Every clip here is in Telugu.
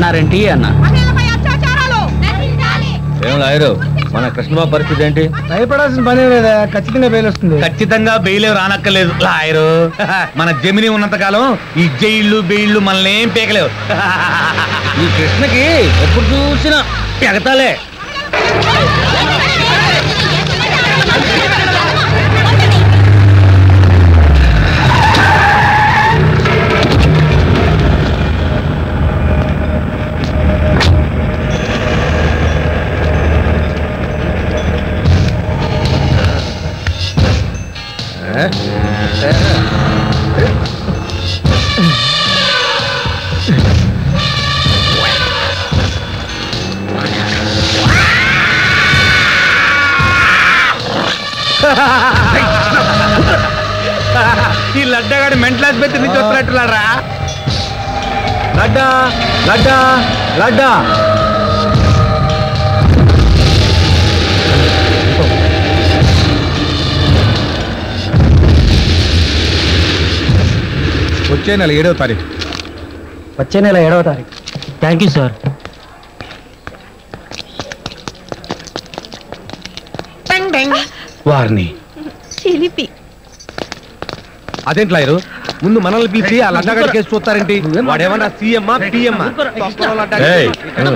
చేస్తున్నారేంటి అన్న ఏం లాయరు మన కృష్ణబాబు పరిస్థితి ఏంటి భయపడాల్సిన పని లేదా ఖచ్చితంగా బెయిల్ వస్తుంది ఖచ్చితంగా బెయిల్ రానక్కర్లేదు లాయరు మన జమిని ఉన్నంత కాలం ఈ జైళ్ళు బెయిళ్ళు మనల్ని ఏం పీకలేవు ఈ కృష్ణకి ఎప్పుడు చూసినా ఎగతాలే ఈ లడ్డగాడు మెంటలాస్ పెట్టి నుంచి వస్తున్నట్టున్నారా లడ్డా లడ్డా లడ్డా వచ్చే నెల ఏడవ తారీఖు వచ్చే నెల ఏడవ తారీఖు థ్యాంక్ యూ సార్ వారిని చిలిపి అదేంటి లాయరు ముందు మనల్ని పిలిచి ఆ లడ్డగాడి కేసు చూస్తారేంటి వాడేమన్నా సీఎమ్మా పిఎమ్మా ఏయ్.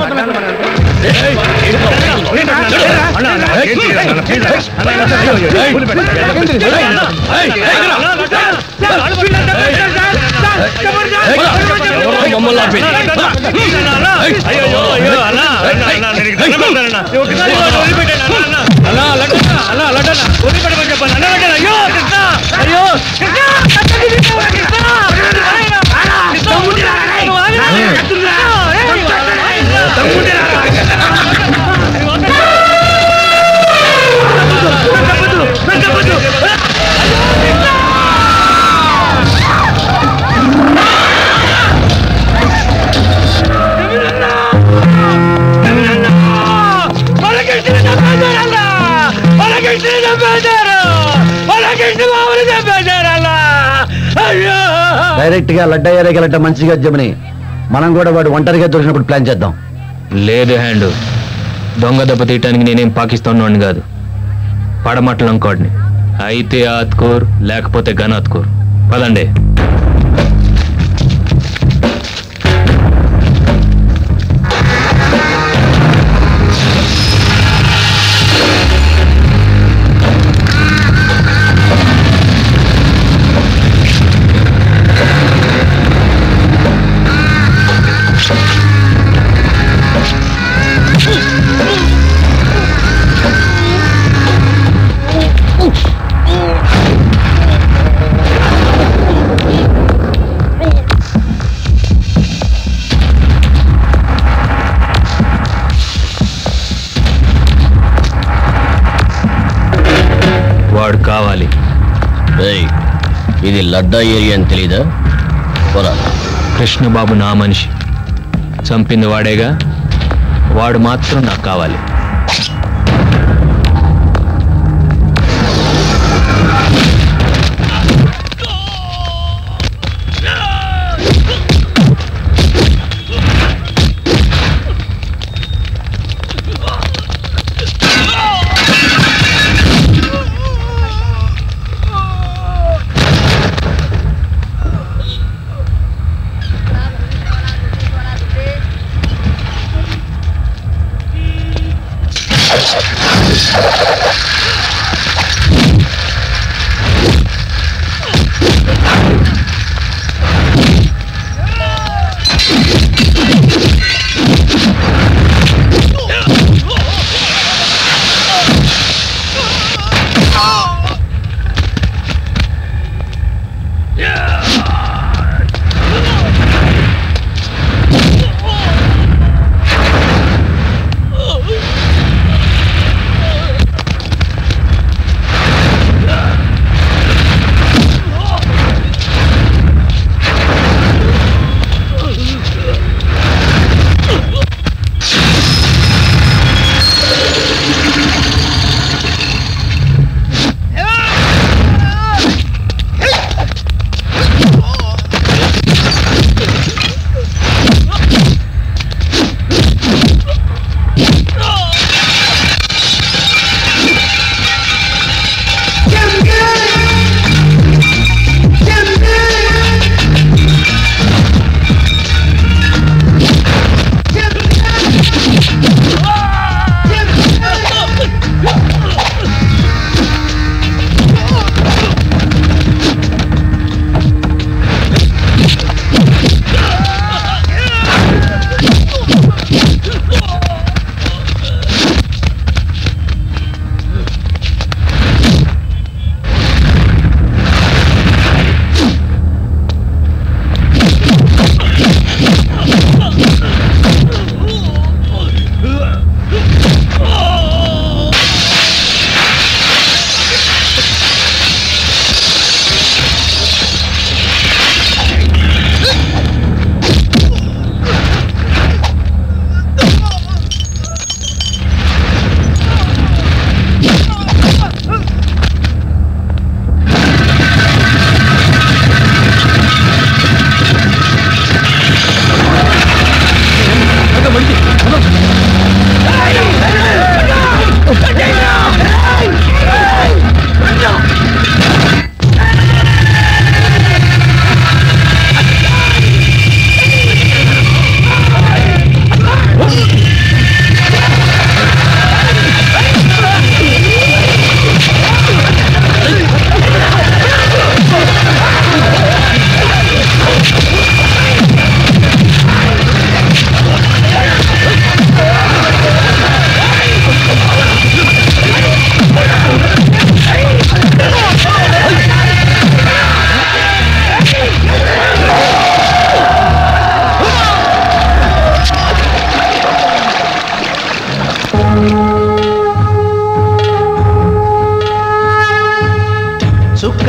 డైరెక్ట్ గా లడ్డయ్య గెలట మంచిగా జమని మనం కూడా వాడు ఒంటరిగా దొరికినప్పుడు ప్లాన్ చేద్దాం లేదు హ్యాండ్ దొంగ దెబ్బ తీయటానికి నేనేం పాకిస్తాన్ వాడిని కాదు పడమట్లం కోడ్ని అయితే ఆత్కూర్ లేకపోతే గనాత్కూర్ పదండి వాడు కావాలి ఇది లడ్డా ఏరియా అని తెలీదా పోరా కృష్ణబాబు నా మనిషి చంపింది వాడేగా వాడు మాత్రం నాకు కావాలి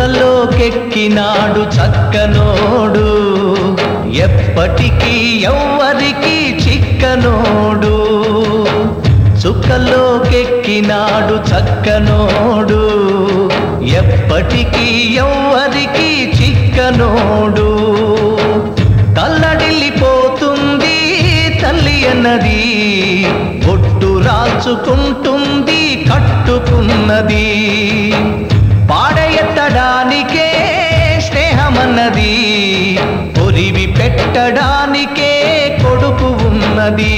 చుక్కలోకెక్కినాడు చక్కనోడు ఎప్పటికీ ఎవ్వరికి చిక్కనోడు చుక్కలోకెక్కినాడు చక్కనోడు ఎప్పటికీ ఎవ్వరికి చిక్కనోడు తల్లడిల్లిపోతుంది తల్లి అన్నది బొట్టు రాల్చుకుంటుంది కట్టుకున్నది పాడెత్తడానికే స్నేహమన్నది పొరివి పెట్టడానికే కొడుకు ఉన్నది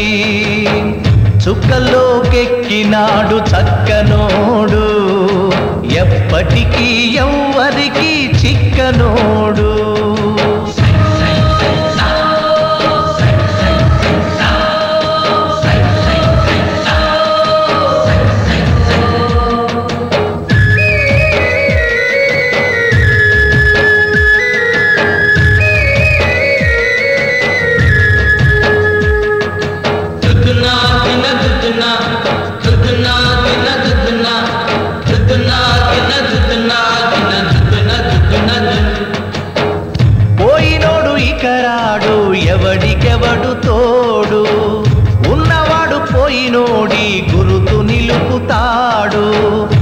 చుక్కలోకెక్కినాడు చక్కనోడు ఎప్పటికీ ఎవ్వరికి చిక్కనోడు పోయినోడు ఇకరాడు ఎవడికెవడు తోడు ఉన్నవాడు పోయినోడి గురుతు నిలుపుతాడు